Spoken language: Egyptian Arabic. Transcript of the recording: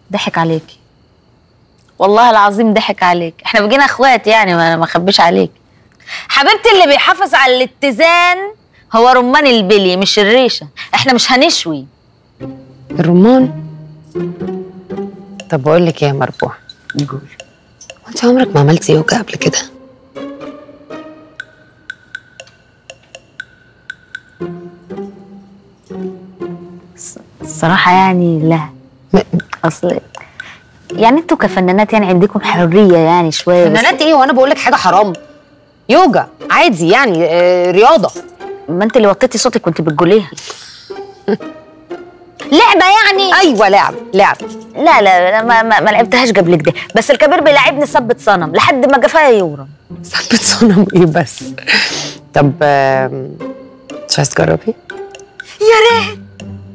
ضحك عليكي والله العظيم ضحك عليك احنا بقينا اخوات يعني ما ما اخبيش عليك حبيبتي اللي بيحافظ على الاتزان هو رمان البلي مش الريشه احنا مش هنشوي الرمان طب بقول لك ايه يا مربوح نقول وانت عمرك ما عملتي يوجا قبل كده الصراحه يعني لا م- اصل يعني انتوا كفنانات يعني عندكم حريه يعني شويه بس فنانات ايه وانا بقول لك حاجه حرام يوجا عادي يعني آه رياضه ما انت اللي وطيتي صوتك وانت بتقوليها لعبه يعني ايوه لعب لعب لا لا لا ما, ما, ما لعبتهاش قبل كده بس الكبير بيلعبني ثبت صنم لحد ما جفايا يورم ثبت صنم ايه بس طب آم، مش عايز تجربي يا ريت